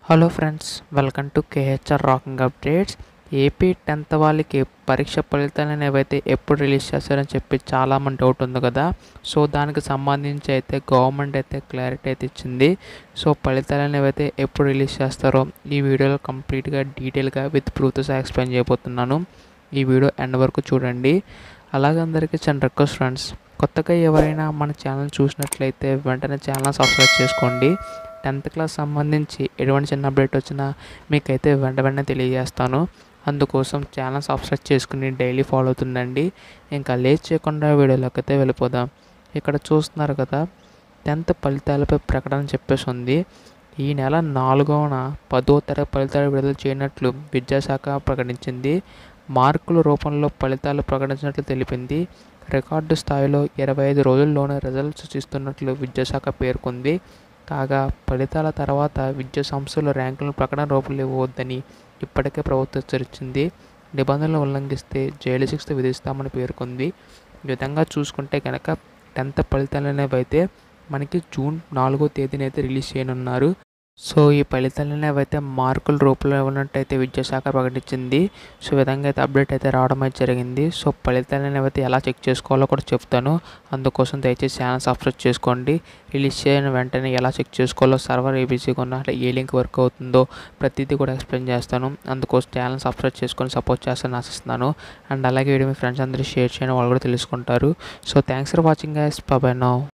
hello friends welcome to KHR rocking updates AP tenth వాళ్ళకి పరీక్ష ఫలితాలు అనేవి అయితే ఎప్పుడు రిలీజ్ చేస్తారని చెప్పి చాలామంది డౌట్ ఉంది కదా సో దానికి సంబంధించి అయితే గవర్నమెంట్ అయితే క్లారిటీ అయితే ఇచ్చింది సో ఫలితాలు అనేవి అయితే ఎప్పుడు రిలీజ్ చేస్తారో ఈ వీడియోలో కంప్లీట్గా డీటెయిల్గా విత్ ప్రూఫ్తో ఎక్స్ప్లెయిన్ చేయబోతున్నాను ఈ వీడియో ఎండ్ వరకు చూడండి అలాగే అందరికీ చిన్న రిక్వెస్ట్ ఫ్రెండ్స్ కొత్తగా ఎవరైనా మన ఛానల్ చూసినట్లయితే వెంటనే ఛానల్ సబ్స్క్రైబ్ చేసుకోండి టెన్త్ క్లాస్ సంబంధించి ఎటువంటి చిన్న అప్డేట్ వచ్చినా మీకైతే వెంట వెంటనే తెలియజేస్తాను అందుకోసం ఛానల్ సబ్స్క్రైబ్ చేసుకుని డైలీ ఫాలో అవుతుండండి ఇంకా లేట్ చేయకుండా వీడియోలోకి అయితే వెళ్ళిపోదాం ఇక్కడ చూస్తున్నారు కదా టెన్త్ ఫలితాలపై ప్రకటన చెప్పేసి ఉంది ఈ నెల నాలుగవన పదో తరగతి ఫలితాలు విడుదల చేయనట్లు విద్యాశాఖ ప్రకటించింది మార్కుల రూపంలో ఫలితాలు ప్రకటించినట్లు తెలిపింది రికార్డు స్థాయిలో ఇరవై ఐదు రోజుల్లోనే రిజల్ట్స్ ఇస్తున్నట్లు విద్యాశాఖ పేర్కొంది కాగా ఫలితాల తర్వాత విద్యా సంస్థల ర్యాంకులను ప్రకటన రూపంలో ఇవ్వవద్దని ఇప్పటికే ప్రభుత్వం హెచ్చరించింది నిబంధనలు ఉల్లంఘిస్తే జైలు శిక్ష విధిస్తామని పేర్కొంది ఈ విధంగా చూసుకుంటే కనుక టెన్త్ ఫలితాలు అనేవి అయితే మనకి జూన్ నాలుగో తేదీనైతే రిలీజ్ చేయనున్నారు సో ఈ ఫలితాలు అనేవి అయితే మార్కుల రూపంలో ఉన్నట్టయితే విద్యాశాఖ ప్రకటించింది సో ఈ విధంగా అయితే అప్డేట్ అయితే రావడం అయితే జరిగింది సో ఫలితాలు అనేవి అయితే ఎలా చెక్ చేసుకోవాలో కూడా చెప్తాను అందుకోసం దయచేసి ఛానల్ సబ్స్క్రైబ్ చేసుకోండి రిలీజ్ చేయని వెంటనే ఎలా చెక్ చేసుకోవాలో సర్వర్ ఏబీసీగా ఉన్న అంటే ఏ లింక్ వర్క్ అవుతుందో ప్రతిదీ కూడా ఎక్స్ప్లెయిన్ చేస్తాను అందుకోసం ఛానల్ సబ్స్క్రైబ్ చేసుకొని సపోర్ట్ చేస్తాను ఆశిస్తున్నాను అండ్ అలాగే వీడియో మీ ఫ్రెండ్స్ అందరూ షేర్ చేయడం వాళ్ళు కూడా తెలుసుకుంటారు so thanks for watching guys bye now